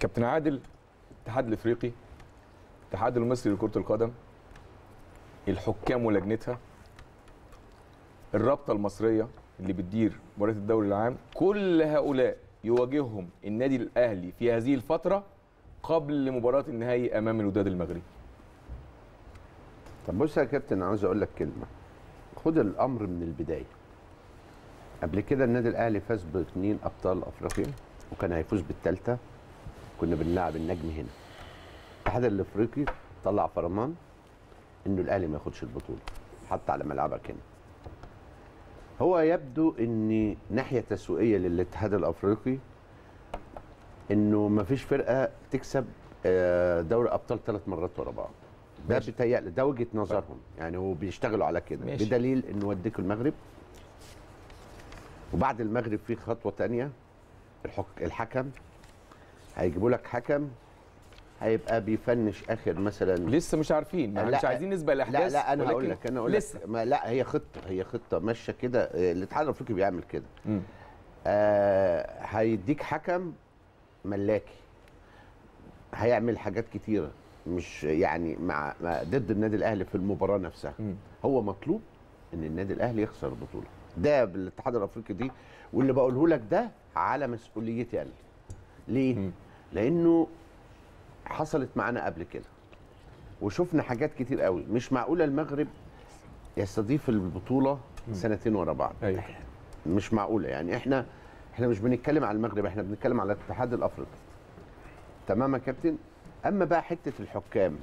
كابتن عادل الاتحاد الافريقي الاتحاد المصري لكره القدم الحكام ولجنتها الرابطه المصريه اللي بتدير مباريات الدوري العام كل هؤلاء يواجههم النادي الاهلي في هذه الفتره قبل مباراه النهائي امام الوداد المغربي طب بص يا كابتن عاوز اقول لك كلمه خد الامر من البدايه قبل كده النادي الاهلي فاز باثنين ابطال افريقيا وكان هيفوز بالثالثه كنا بنلعب النجم هنا الاتحاد الافريقي طلع فرمان انه الاهلي ما ياخدش البطوله حتى على ملعبك هنا هو يبدو ان ناحيه تسويقيه للاتحاد الافريقي انه ما فيش فرقه تكسب آه، دوري ابطال ثلاث مرات ورا بعض ده ماشي. بيتهيألي ده وجهه نظرهم يعني هو بيشتغلوا على كده ماشي. بدليل انه وديكوا المغرب وبعد المغرب في خطوه تانية الحك... الحكم هيجيبوا لك حكم هيبقى بيفنش اخر مثلا لسه مش عارفين ما لا، مش عايزين نسبق لا الاحداث لا انا هقول ولكن لك انا هقول لك لسه ما لا هي خطه هي خطه ماشيه كده آه، الاتحاد الافريقي بيعمل كده مم. آه هيديك حكم ملاكي هيعمل حاجات كتيره مش يعني مع, مع ضد النادي الاهلي في المباراه نفسها مم. هو مطلوب ان النادي الاهلي يخسر البطوله ده بالاتحاد الافريقي دي واللي بقوله لك ده على مسؤوليتي انا ليه مم. لانه حصلت معانا قبل كده وشفنا حاجات كتير قوي مش معقوله المغرب يستضيف البطوله سنتين ورا بعض ايوه مش معقوله يعني احنا احنا مش بنتكلم على المغرب احنا بنتكلم على الاتحاد الافريقي تمام يا كابتن اما بقى حته الحكام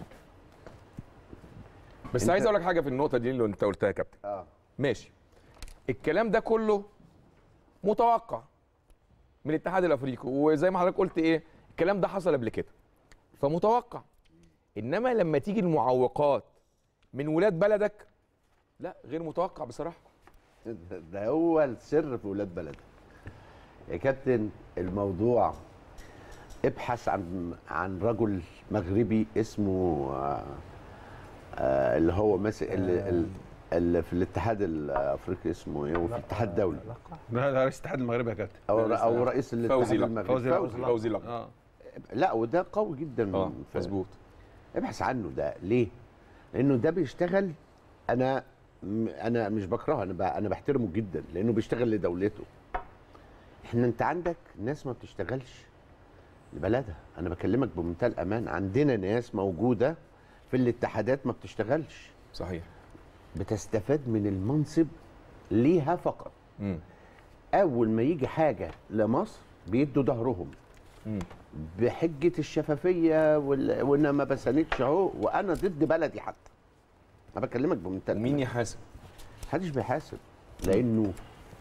بس أنت- عايز اقول لك حاجه في النقطه دي اللي انت قلتها يا كابتن اه ماشي الكلام ده كله متوقع من الاتحاد الافريقي وزي ما حضرتك قلت ايه الكلام ده حصل قبل كده فمتوقع انما لما تيجي المعوقات من ولاد بلدك لا غير متوقع بصراحه ده هو السر في ولاد بلدك يا كابتن الموضوع ابحث عن عن رجل مغربي اسمه آه آه اللي هو ماسك اللي, اللي- اللي في الاتحاد الافريقي اسمه ايه وفي الاتحاد الدولي ده ده رئيس الاتحاد المغربي يا كابتن او او رئيس الاتحاد فوزي لق. المغربي فوزي لق. فوزي. فوزي لق اه لا وده قوي جدا اه في- مظبوط ابحث عنه ده ليه؟ لانه ده بيشتغل انا م- انا مش بكرهه انا ب- انا بحترمه جدا لانه بيشتغل لدولته. احنا انت عندك ناس ما بتشتغلش لبلدها، انا بكلمك بمنتهى الامان عندنا ناس موجوده في الاتحادات ما بتشتغلش صحيح بتستفاد من المنصب ليها فقط. مم. اول ما يجي حاجه لمصر بيدوا ظهرهم مم. بحجه الشفافيه وال- وان ما بساندش اهو وانا ضد بلدي حتى انا بكلمك بمنتهى ومين الأمان. يحاسب محدش بيحاسب لانه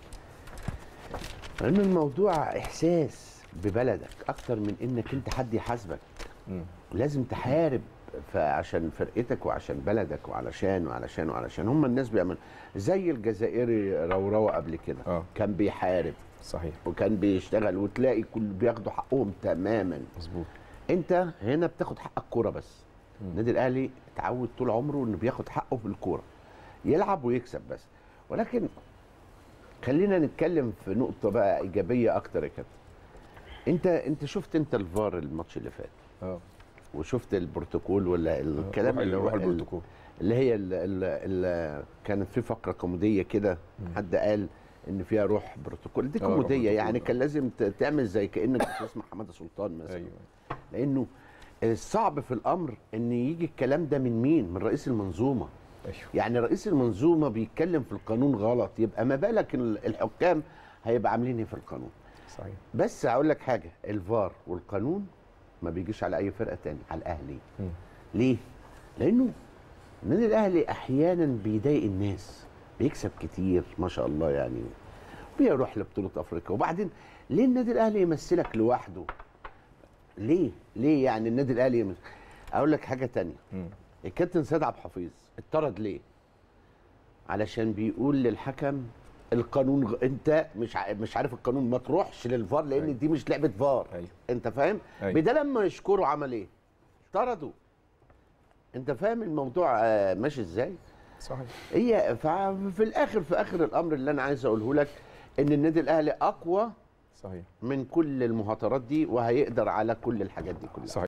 لان الموضوع احساس ببلدك اكتر من انك انت حد يحاسبك مم. لازم تحارب فعشان فرقتك وعشان بلدك وعلشان وعلشان وعلشان هم الناس بيعملوا زي الجزائري روروه قبل كده اه كان بيحارب صحيح وكان بيشتغل وتلاقي كل بياخدوا حقهم تماما مظبوط انت هنا بتاخد حق الكوره بس مم. النادي الاهلي اتعود طول عمره انه بياخد حقه في الكوره يلعب ويكسب بس ولكن خلينا نتكلم في نقطه بقى ايجابيه اكتر يا كابتن انت انت شفت انت الفار الماتش اللي فات اه وشفت البروتوكول ولا الكلام روح- اللي روح هو البروتوكول اللي هي اللي كانت في فقره كوميديه كده حد قال ان فيها روح بروتوكول دي آه، روح كوميديه بروتوكول، يعني آه. كان لازم ت- تعمل زي كانك بتسمع حماده سلطان مثلا ايوه لانه الصعب في الامر ان يجي الكلام ده من مين من رئيس المنظومه ايوه يعني رئيس المنظومه بيتكلم في القانون غلط يبقى ما بالك ال- الحكام هيبقى عاملين ايه في القانون صحيح بس هقول لك حاجه الفار والقانون ما بيجيش على اي فرقه تاني على الاهلي مم. ليه لانه النادي الاهلي احيانا بيضايق الناس بيكسب كتير ما شاء الله يعني بيروح لبطوله افريقيا وبعدين ليه النادي الاهلي يمثلك لوحده ليه ليه يعني النادي الاهلي يمثل اقول لك حاجه تانية مم. الكابتن سيد عبد الحفيظ اتطرد ليه علشان بيقول للحكم القانون غ... انت مش ع... مش عارف القانون ما تروحش للفار لان أيوة. دي مش لعبه فار ايوه انت فاهم أيوة. بده لما يشكره عمل ايه طردوا انت فاهم الموضوع آه، ماشي ازاي صحيح هي ففي الاخر في اخر الامر اللي انا عايز اقوله لك ان النادي الاهلي اقوى صحيح من كل المهاترات دي وهيقدر على كل الحاجات دي كلها صحيح